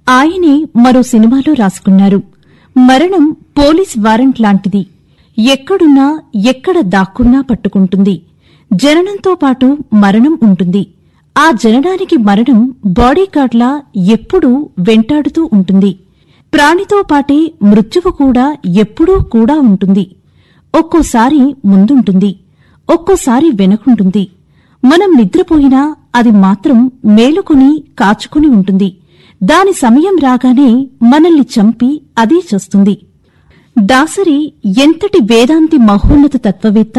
ఆయనే మరో సినిమాలో రాసుకున్నారు మరణం పోలీస్ వారెంట్ లాంటిది ఎక్కడున్నా ఎక్కడ దాక్కున్నా పట్టుకుంటుంది జననంతో పాటు మరణం ఉంటుంది ఆ జననానికి మరణం బాడీగార్డ్లా ఎప్పుడూ వెంటాడుతూ ఉంటుంది ప్రాణితో పాటే మృత్యువు కూడా ఎప్పుడూ కూడా ఉంటుంది ఒక్కోసారి ముందుంటుంది ఒక్కోసారి వెనకుంటుంది మనం నిద్రపోయినా అది మాత్రం మేలుకొని కాచుకుని ఉంటుంది దాని సమయం రాగానే మనల్ని చంపి అదే చేస్తుంది దాసరి ఎంతటి వేదాంతి మహోన్నత తత్వవేత్త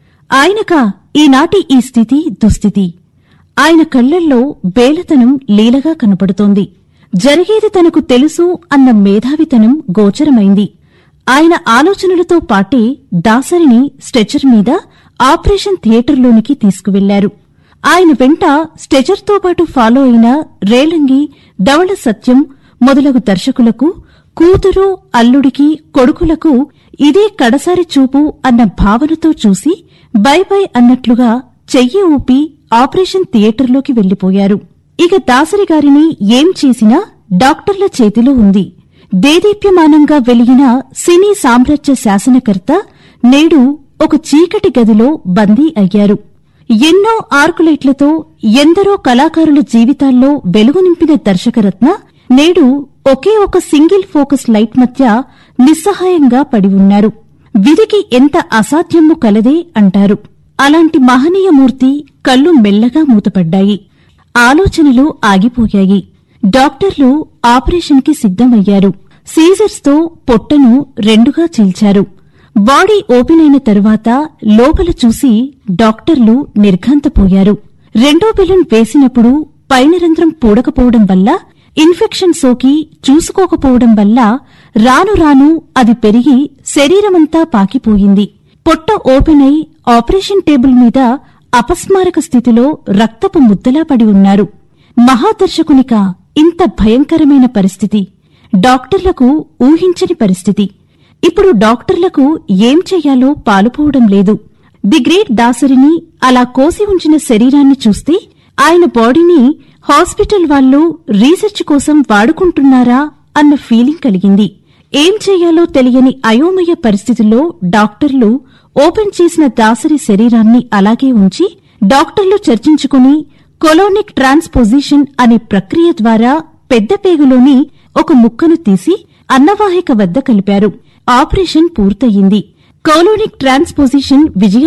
ఆయనకా ఈనాటి ఈ స్థితి దుస్థితి ఆయన కళ్లల్లో బేలతనం లీలగా కనపడుతోంది జరిగేది తనకు తెలుసు అన్న మేధావితనం గోచరమైంది ఆయన ఆలోచనలతో పాటే దాసరిని స్ట్రెచర్ మీద ఆపరేషన్ థియేటర్లోనికి తీసుకువెళ్లారు ఆయన వెంట స్ట్రెచర్తో పాటు ఫాలో అయిన రేలంగి ధవళ సత్యం మొదలగు దర్శకులకు కూతురు అల్లుడికి కొడుకులకు ఇదే కడసారి చూపు అన్న భావనతో చూసి బై బై అన్నట్లుగా చెయ్యి ఊపి ఆపరేషన్ థియేటర్లోకి వెళ్లిపోయారు ఇక దాసరి గారిని ఏం చేసినా డాక్టర్ల చేతిలో ఉంది దేదీప్యమానంగా వెలిగిన సినీ సామ్రాజ్య శాసనకర్త నేడు ఒక చీకటి గదిలో బందీ అయ్యారు ఎన్నో ఆర్కులైట్లతో ఎందరో కళాకారుల జీవితాల్లో వెలుగు నింపిన దర్శకరత్న నేడు ఒకే ఒక సింగిల్ ఫోకస్ లైట్ మధ్య నిస్సహాయంగా పడి ఉన్నారు విధికి ఎంత అసాధ్యము కలదే అంటారు అలాంటి మహనీయమూర్తి కళ్ళు మెల్లగా మూతపడ్డాయి ఆలోచనలు ఆగిపోయాయి డాక్టర్లు ఆపరేషన్కి సిద్దమయ్యారు సీజర్స్తో పొట్టను రెండుగా చీల్చారు బాడీ ఓపెన్ అయిన తరువాత లోపల చూసి డాక్టర్లు నిర్ఘాంతపోయారు రెండో బెలూన్ వేసినప్పుడు పైన రంధ్రం పూడకపోవడం వల్ల ఇన్ఫెక్షన్ సోకి చూసుకోకపోవడం వల్ల రాను రాను అది పెరిగి శరీరమంతా పాకిపోయింది పొట్ట ఓపెన్ అయి ఆపరేషన్ టేబుల్ మీద అపస్మారక స్థితిలో రక్తపు ముద్దలా పడి ఉన్నారు మహాదర్శకునిక ఇంత భయంకరమైన పరిస్థితి డాక్టర్లకు ఊహించని పరిస్థితి ఇప్పుడు డాక్టర్లకు ఏం చెయ్యాలో పాలుపోవడం లేదు ది గ్రేట్ దాసరిని అలా కోసి ఉంచిన శరీరాన్ని చూస్తే ఆయన బాడీని హాస్పిటల్ వాళ్ళు రీసెర్చ్ కోసం వాడుకుంటున్నారా అన్న ఫీలింగ్ కలిగింది ఏం చెయ్యాలో తెలియని అయోమయ పరిస్థితుల్లో డాక్టర్లు ఓపెన్ చేసిన దాసరి శరీరాన్ని అలాగే ఉంచి డాక్టర్లు చర్చించుకుని కొలోనిక్ ట్రాన్స్పోజిషన్ అనే ప్రక్రియ ద్వారా పెద్ద పేగులోని ఒక ముక్కను తీసి అన్నవాహిక వద్ద కలిపారు ఆపరేషన్ పూర్తయింది కొలోనిక్ ట్రాన్స్పోజిషన్ విజయం